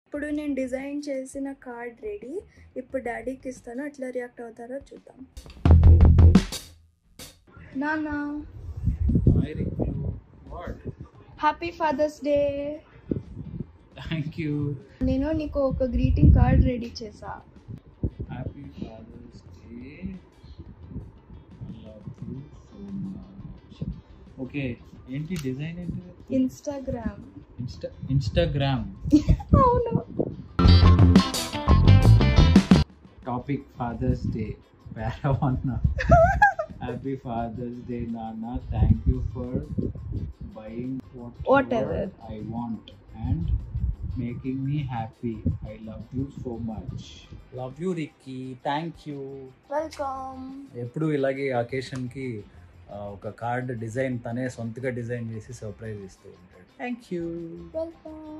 ఇప్పుడు నేను డిజైన్ చేసిన కార్డ్ రెడీ ఇప్పుడు డాడీకి ఇస్తాను ఎట్లా రియాక్ట్ అవుతారో చూద్దాం నానా Hi, Riku. What? Happy father's day Thank you. నేను నీకు ఒక గ్రీటింగ్ కార్డ్ రెడీ చేసా Happy Father's Day. I love you so much. Okay, ఏంటి డిజైన్ ఏంటి ఇన్స్టాగ్రామ్ ఇన్స్టా ఇన్స్టాగ్రామ్ అవును టాపిక్ ఫాదర్స్ డే పారావన్న హ్యాపీ ఫాదర్స్ డే నాన్న thank you for buying Whatever. I want and making me happy I love you so much love you Ricky thank you welcome ఎప్పుడు ఇలాగే అకేషన్కి ఒక card design తనే సొంతగా design చేసి surprise ఇస్తూ ఉంటాడు థ్యాంక్ యూ వెల్కమ్